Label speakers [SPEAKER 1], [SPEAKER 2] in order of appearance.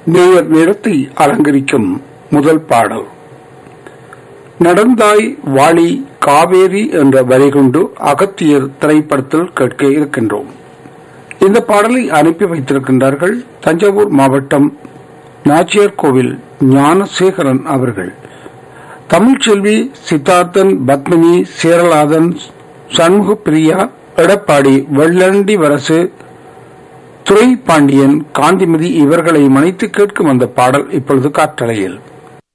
[SPEAKER 1] நேயர் நிறத்தை அலங்கரிக்கும் முதல் பாடல் நடந்தாய் வாளி காவேரி என்ற வரி கொண்டு அகத்தியர் திரைப்படத்தில் கேட்க இருக்கின்றோம் இந்த பாடலை அனுப்பி வைத்திருக்கின்றார்கள் தஞ்சாவூர் மாவட்டம் நாச்சியார் கோவில் ஞானசேகரன் அவர்கள் தமிழ்ச்செல்வி சித்தார்த்தன் பத்மினி சேரலாதன் சண்முக பிரியா எடப்பாடி வெள்ளண்டி வரசு துரை பாண்டியன் காந்திமதி இவர்களை மனைத்து கேட்கும் அந்த பாடல் இப்பொழுது காற்றலையில்